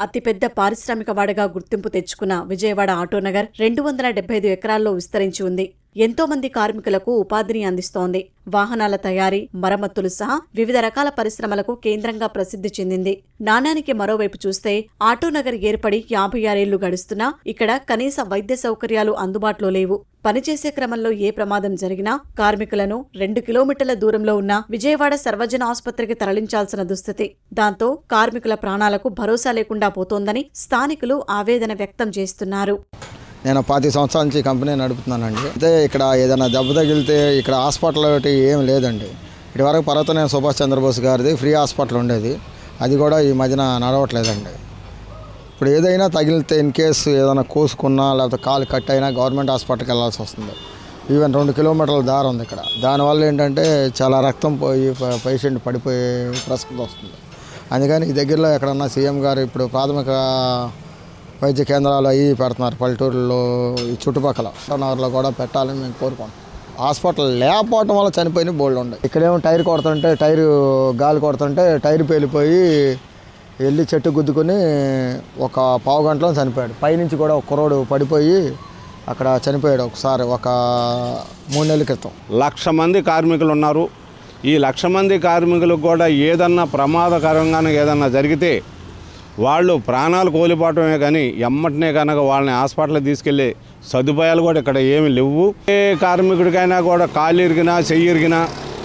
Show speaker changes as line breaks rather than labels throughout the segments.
అతిపెద్ద పారిశ్రామిక వాడగా గుర్తింపు తెచ్చుకున్న విజయవాడ ఆటోనగర్ రెండు వందల డెబ్బై ఐదు ఎకరాల్లో విస్తరించి ఉంది ఎంతో మంది కార్మికులకు ఉపాధిని అందిస్తోంది వాహనాల తయారీ మరమ్మతులు సహా వివిధ రకాల పరిశ్రమలకు కేంద్రంగా ప్రసిద్ధి చెందింది నాణానికి మరోవైపు చూస్తే ఆటోనగర్ ఏర్పడి యాభై ఆరేళ్లు గడుస్తున్నా ఇక్కడ కనీస వైద్య సౌకర్యాలు అందుబాటులో లేవు పనిచేసే క్రమంలో ఏ ప్రమాదం జరిగినా కార్మికులను రెండు కిలోమీటర్ల దూరంలో ఉన్న విజయవాడ సర్వజన ఆసుపత్రికి తరలించాల్సిన దుస్థితి దాంతో కార్మికుల ప్రాణాలకు భరోసా లేకుండా పోతోందని స్థానికులు ఆవేదన వ్యక్తం చేస్తున్నారు
నేను పాతి సంవత్సరాల నుంచి ఈ కంపెనీ నడుపుతున్నానండి అయితే ఇక్కడ ఏదైనా దెబ్బ తగిలితే ఇక్కడ హాస్పిటల్ ఒకటి ఏం లేదండి ఇటువరకు పర్వతనేని సుభాష్ చంద్రబోస్ గారిది ఫ్రీ హాస్పిటల్ ఉండేది అది కూడా ఈ మధ్యన నడవట్లేదండి ఇప్పుడు ఏదైనా తగిలితే ఇన్ కేసు ఏదైనా కోసుకున్నా లేకపోతే కాలు కట్ అయినా గవర్నమెంట్ హాస్పిటల్కి వెళ్ళాల్సి వస్తుంది ఈవెన్ రెండు కిలోమీటర్ల దారి ఉంది ఇక్కడ దానివల్ల ఏంటంటే చాలా రక్తం పోయి ప- పేషెంట్ పడిపోయే ప్రసక్తి వస్తుంది అందుకని ఈ దగ్గరలో ఎక్కడన్నా సీఎం గారు ఇప్పుడు ప్రాథమిక వైద్య కేంద్రాలు అవి పెడుతున్నారు పల్లెటూరులో ఈ చుట్టుపక్కల నగర్లో కూడా పెట్టాలని మేము కోరుకుంటాం హాస్పిటల్ లేకపోవడం వల్ల చనిపోయిన బోల్డ్ ఉన్నాయి ఇక్కడేమో టైర్ కొడుతుంటే టైరు గాలి కొడుతుంటే టైర్ పేలిపోయి వెళ్ళి చెట్టు గుద్దుకొని ఒక పావు గంటలో చనిపోయాడు పైనుంచి కూడా ఒక కుర్రోడు పడిపోయి అక్కడ చనిపోయాడు ఒకసారి ఒక మూడు నెలల క్రితం
లక్ష మంది కార్మికులు ఉన్నారు ఈ లక్ష మంది కార్మికులకు కూడా ఏదన్నా ప్రమాదకరంగానే ఏదన్నా జరిగితే వాళ్ళు ప్రాణాలు కోల్పోవటమే కానీ ఎమ్మటనే కనుక వాళ్ళని హాస్పిటల్కి తీసుకెళ్ళే సదుపాయాలు కూడా ఇక్కడ ఏమి లేవు ఏ కార్మికుడికైనా కూడా కాలు ఇరిగినా చెయ్యి ఇరిగినా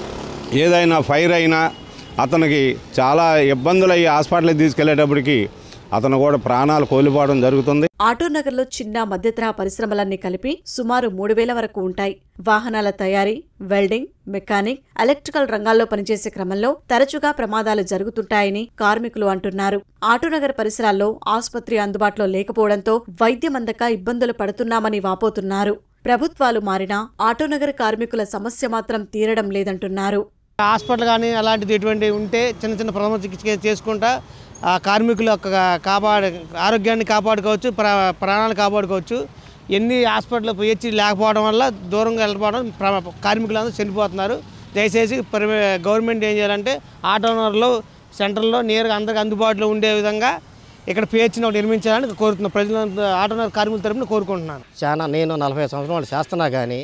ఏదైనా ఫైర్ అయినా అతనికి చాలా ఇబ్బందులు అయ్యి హాస్పిటల్కి తీసుకెళ్లేటప్పటికి అతను కూడా ప్రాణాలు కోల్పోవడం జరుగుతుంది
ఆటోనగర్లో చిన్న మధ్యతరహా పరిశ్రమలన్నీ కలిపి సుమారు మూడు వేల వరకు ఉంటాయి వాహనాల తయారీ వెల్డింగ్ మెకానిక్ ఎలక్ట్రికల్ రంగాల్లో పనిచేసే క్రమంలో తరచుగా ప్రమాదాలు జరుగుతుంటాయని కార్మికులు అంటున్నారు ఆటోనగర్ పరిసరాల్లో ఆసుపత్రి అందుబాటులో లేకపోవడంతో వైద్యం అందక ఇబ్బందులు పడుతున్నామని వాపోతున్నారు ప్రభుత్వాలు మారినా ఆటోనగర్ కార్మికుల సమస్య మాత్రం తీరడం లేదంటున్నారు
హాస్పిటల్ కానీ అలాంటిది ఎటువంటి ఉంటే చిన్న చిన్న ప్రథమ చికిత్స చేసుకుంటా ఆ కార్మికుల యొక్క కాపాడ ఆరోగ్యాన్ని కాపాడుకోవచ్చు ప్రా ప్రాణాలు కాపాడుకోవచ్చు ఎన్ని హాస్పిటల్ పిహెచ్సి లేకపోవడం వల్ల దూరంగా వెళ్ళిపోవడం ప్ర- కార్మికులందరూ చనిపోతున్నారు దయచేసి ప్రైవే గవర్నమెంట్ ఏం చేయాలంటే ఆటోనర్లో సెంటర్లో నేరుగా అందరికి అందుబాటులో ఉండే విధంగా ఇక్కడ పిహెచ్ని ఒకటి నిర్మించాలని కోరుతున్నాను ప్రజల ఆటోనర్ కార్మికుల తరపున కోరుకుంటున్నాను
చాలా నేను నలభై సంవత్సరాలు చేస్తున్నా కానీ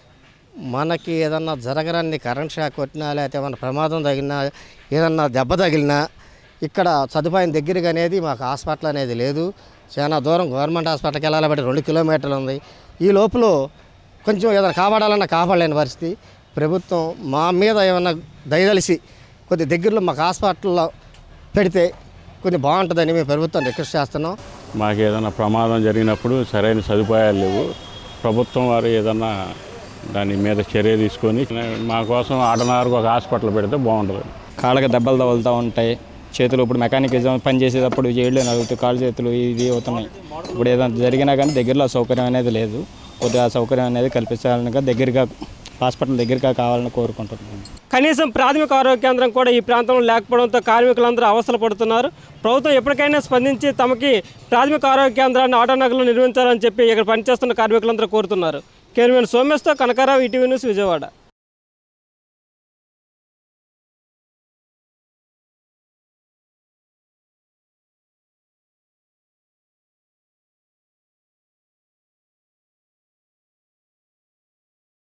మనకి ఏదన్నా జరగరని కరెంట్ షాక్ కొట్టినా లేకపోతే ఏమన్నా ప్రమాదం తగిలినా ఏదన్నా దెబ్బ తగిలినా ఇక్కడ సదుపాయం దగ్గరగా అనేది మాకు హాస్పిటల్ అనేది లేదు చాలా దూరం గవర్నమెంట్ హాస్పిటల్కి వెళ్ళాలి బట్టి రెండు కిలోమీటర్లు ఉంది ఈ లోపల కొంచెం ఏదైనా కాపాడాలన్నా కాపాడలేని పరిస్థితి ప్రభుత్వం మా మీద ఏమన్నా దయదలిసి కొద్ది దగ్గరలో మాకు హాస్పిటల్లో పెడితే కొంచెం బాగుంటుందని మేము ప్రభుత్వం రిక్వెస్ట్ చేస్తున్నాం
మాకు ఏదైనా ప్రమాదం జరిగినప్పుడు సరైన సదుపాయాలు లేవు ప్రభుత్వం వారు ఏదన్నా దాని మీద చర్య తీసుకొని మా కోసం ఆటనారుకు ఒక హాస్పిటల్ పెడితే బాగుంటుంది
కాళ్ళకి దెబ్బలు తగులుతూ ఉంటాయి చేతులు ఇప్పుడు మెకానికిజం పని చేసేటప్పుడు ఏళ్ళు నలుగుతాయి కాళ్ళు చేతులు ఇది అవుతున్నాయి ఇప్పుడు ఏదైనా జరిగినా కానీ దగ్గరలో సౌకర్యం అనేది లేదు కొద్దిగా సౌకర్యం అనేది కల్పించాలని దగ్గరగా హాస్పిటల్ దగ్గరగా కావాలని కోరుకుంటున్నాను
కనీసం ప్రాథమిక ఆరోగ్య కేంద్రం కూడా ఈ ప్రాంతంలో లేకపోవడంతో కార్మికులందరూ అవస్థలు పడుతున్నారు ప్రభుత్వం ఎప్పటికైనా స్పందించి తమకి ప్రాథమిక ఆరోగ్య కేంద్రాన్ని ఆటోనగర్లో నిర్మించాలని చెప్పి ఇక్కడ పనిచేస్తున్న కార్మికులందరూ కోరుతున్నారు కేవలం సోమేశ్తో కనకారావు ఈటీవీ న్యూస్ విజయవాడ